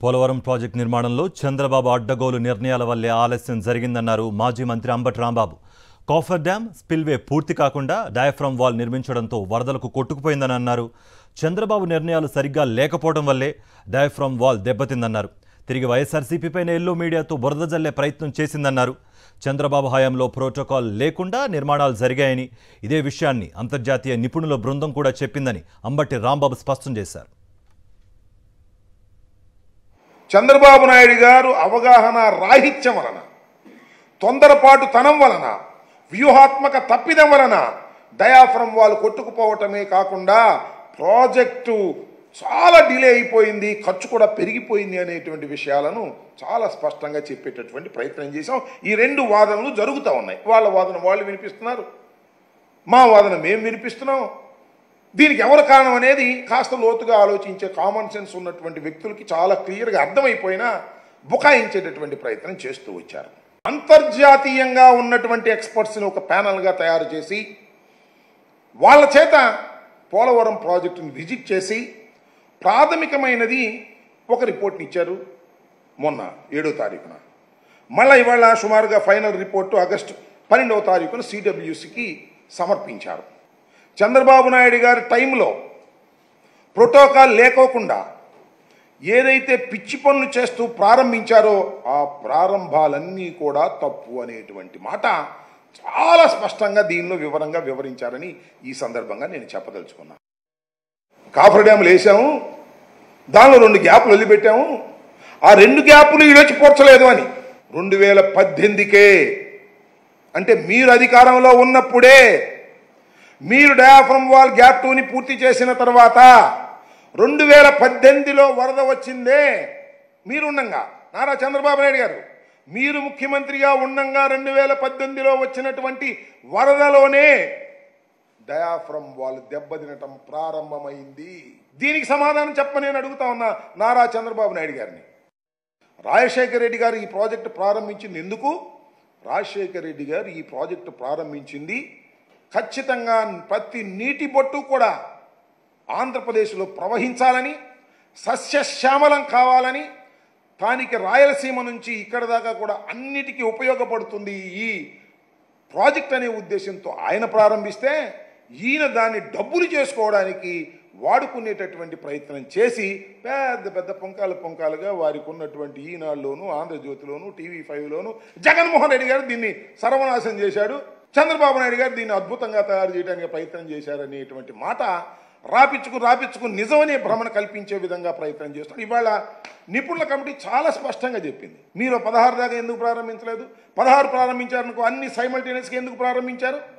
Polavaram project నిర్మాణంలో చంద్రబాబు అడ్డగోలు నిర్ణయాల వల్లే ఆలస్యం జరిగిందన్నారు మాజీ మంత్రి Ambati Rambabu coffer dam spillway పూర్తి కాకుండా డయాఫ్రమ్ వాల్ నిర్మించడంతో వరదలకు కొట్టుకుపోయిందని అన్నారు చంద్రబాబు నిర్ణయాలు సరిగ్గా లేకపోవడం వల్లే డయాఫ్రమ్ వాల్ దెబ్బతిందన్నారు తిరిగి వైఎస్ఆర్సీపీపైన ఎల్లో మీడియాతో బురద జల్లే ప్రయత్నం చేసిందన్నారు చంద్రబాబు హయాంలో ప్రోటోకాల్ లేకుండా నిర్మాణాలు జరిగాయని ఇదే విషయాన్ని అంతర్జాతీయ నిపుణుల బృందం కూడా చెప్పిందని అంబటి రాంబాబు స్పష్టం చేశారు చంద్రబాబు నాయుడు గారు అవగాహన రాహిత్యం వలన తొందరపాటు తనం వలన వ్యూహాత్మక తప్పిదం వలన డయాఫ్రమ్ వాళ్ళు కొట్టుకుపోవటమే కాకుండా ప్రాజెక్టు చాలా డిలే అయిపోయింది ఖర్చు కూడా పెరిగిపోయింది అనేటువంటి విషయాలను చాలా స్పష్టంగా చెప్పేటటువంటి ప్రయత్నం చేశాం ఈ రెండు వాదనలు జరుగుతూ ఉన్నాయి వాళ్ళ వాదన వాళ్ళు వినిపిస్తున్నారు మా వాదన మేము వినిపిస్తున్నాం దీనికి ఎవరు కారణం అనేది కాస్త లోతుగా ఆలోచించే కామన్ సెన్స్ ఉన్నటువంటి వ్యక్తులకి చాలా క్లియర్గా అర్థమైపోయినా బుకాయించేటటువంటి ప్రయత్నం చేస్తూ వచ్చారు అంతర్జాతీయంగా ఉన్నటువంటి ఎక్స్పర్ట్స్ని ఒక ప్యానల్గా తయారు చేసి వాళ్ళ చేత పోలవరం ప్రాజెక్టుని విజిట్ చేసి ప్రాథమికమైనది ఒక రిపోర్ట్ని ఇచ్చారు మొన్న ఏడో తారీఖున మళ్ళీ ఇవాళ సుమారుగా ఫైనల్ రిపోర్టు ఆగస్టు పన్నెండవ తారీఖున సిడబ్ల్యూసికి సమర్పించారు చంద్రబాబు నాయుడు గారి టైంలో ప్రోటోకాల్ లేకోకుండా ఏదైతే పిచ్చి పనులు చేస్తూ ప్రారంభించారో ఆ ప్రారంభాలన్నీ కూడా తప్పు అనేటువంటి మాట చాలా స్పష్టంగా దీనిలో వివరంగా వివరించారని ఈ సందర్భంగా నేను చెప్పదలుచుకున్నాను కాఫర్ డ్యాములు వేసాము దానిలో రెండు గ్యాపులు వదిలిపెట్టాము ఆ రెండు గ్యాపులు ఈడొచ్చి పూడ్చలేదు అని రెండు వేల పద్దెనిమిదికే అంటే మీరు అధికారంలో ఉన్నప్పుడే మీరు డయాఫ్రమ్ వాల్ గ్యాప్ టూని పూర్తి చేసిన తర్వాత రెండు వేల పద్దెనిమిదిలో వరద వచ్చిందే మీరుండంగా నారా చంద్రబాబు నాయుడు గారు మీరు ముఖ్యమంత్రిగా ఉండంగా రెండు వేల పద్దెనిమిదిలో వచ్చినటువంటి వరదలోనే డయాఫ్రమ్ వాల్ దెబ్బతినటం ప్రారంభమైంది దీనికి సమాధానం చెప్పని నేను అడుగుతా ఉన్నా నారా చంద్రబాబు నాయుడు గారిని రాజశేఖర రెడ్డి గారు ఈ ప్రాజెక్టు ప్రారంభించింది ఎందుకు రాజశేఖర రెడ్డి గారు ఈ ప్రాజెక్టు ప్రారంభించింది ఖచ్చితంగా ప్రతి నీటి బొట్టు కూడా ఆంధ్రప్రదేశ్లో ప్రవహించాలని సస్యశ్యామలం కావాలని తానికి రాయలసీమ నుంచి ఇక్కడ దాకా కూడా అన్నిటికీ ఉపయోగపడుతుంది ఈ ప్రాజెక్ట్ అనే ఉద్దేశంతో ఆయన ప్రారంభిస్తే ఈయన దాన్ని డబ్బులు చేసుకోవడానికి వాడుకునేటటువంటి ప్రయత్నం చేసి పెద్ద పెద్ద పొంకాలు పొంకాలుగా వారికి ఉన్నటువంటి ఈనాడులోను ఆంధ్రజ్యోతిలోను టీవీ ఫైవ్లోను జగన్మోహన్ రెడ్డి గారు దీన్ని సర్వనాశం చేశాడు చంద్రబాబు నాయుడు గారు దీన్ని అద్భుతంగా తయారు చేయడానికి ప్రయత్నం చేశారనేటువంటి మాట రాపించుకు రాపించుకు నిజమనే భ్రమణ కల్పించే విధంగా ప్రయత్నం చేస్తున్నారు ఇవాళ నిపుణుల కమిటీ చాలా స్పష్టంగా చెప్పింది మీరు పదహారు దాకా ఎందుకు ప్రారంభించలేదు పదహారు ప్రారంభించారనుకో అన్ని సైమల్టేనియస్గా ఎందుకు ప్రారంభించారు